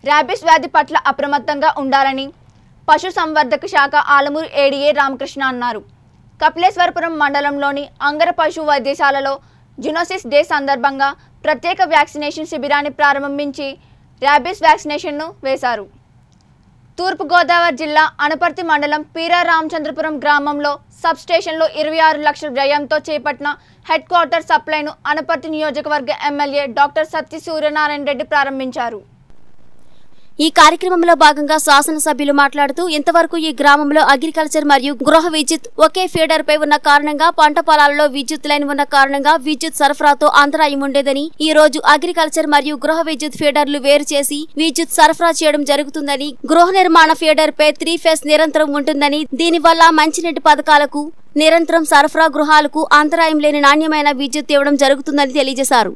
rabies వ్యాధి పట్ల అప్రమత్తంగా ఉండాలని పశు సంవర్ధక శాఖ ఆలమూరు ఏడీఏ రామకృష్ణ అన్నారు కపిలేశ్వరపురం మండలంలోని అంగర పశు వైద్యశాలలో జునోసిస్ డే సందర్భంగా ప్రత్యేక వ్యాక్సినేషన్ శిబిరాన్ని ప్రారంభించి ర్యాబిస్ వ్యాక్సినేషన్ను వేశారు తూర్పుగోదావరి జిల్లా అనపర్తి మండలం పీరా రామచంద్రపురం గ్రామంలో సబ్ స్టేషన్లో ఇరవై ఆరు లక్షల వ్యయంతో చేపట్టిన హెడ్ క్వార్టర్ సప్లైను అనపర్తి నియోజకవర్గ ఎమ్మెల్యే డాక్టర్ సత్య సూర్యనారాయణ రెడ్డి ప్రారంభించారు ఈ కార్యక్రమంలో భాగంగా శాసనసభ్యులు మాట్లాడుతూ ఇంతవరకు ఈ గ్రామంలో అగ్రికల్చర్ మరియు గృహ విద్యుత్ ఒకే ఫీడర్ పై ఉన్న కారణంగా పంట పొలాలలో విద్యుత్ లైన్ ఉన్న కారణంగా విద్యుత్ సరఫరాతో అంతరాయం ఉండేదని ఈ రోజు అగ్రికల్చర్ మరియు గృహ విద్యుత్ ఫీడర్లు వేరు చేసి విద్యుత్ సరఫరా చేయడం జరుగుతుందని గృహ నిర్మాణ ఫీడర్ పై త్రీ ఫేస్ నిరంతరం ఉంటుందని దీనివల్ల మంచినీటి పథకాలకు నిరంతరం సరఫరా గృహాలకు అంతరాయం లేని నాణ్యమైన విద్యుత్ ఇవ్వడం జరుగుతుందని తెలియజేశారు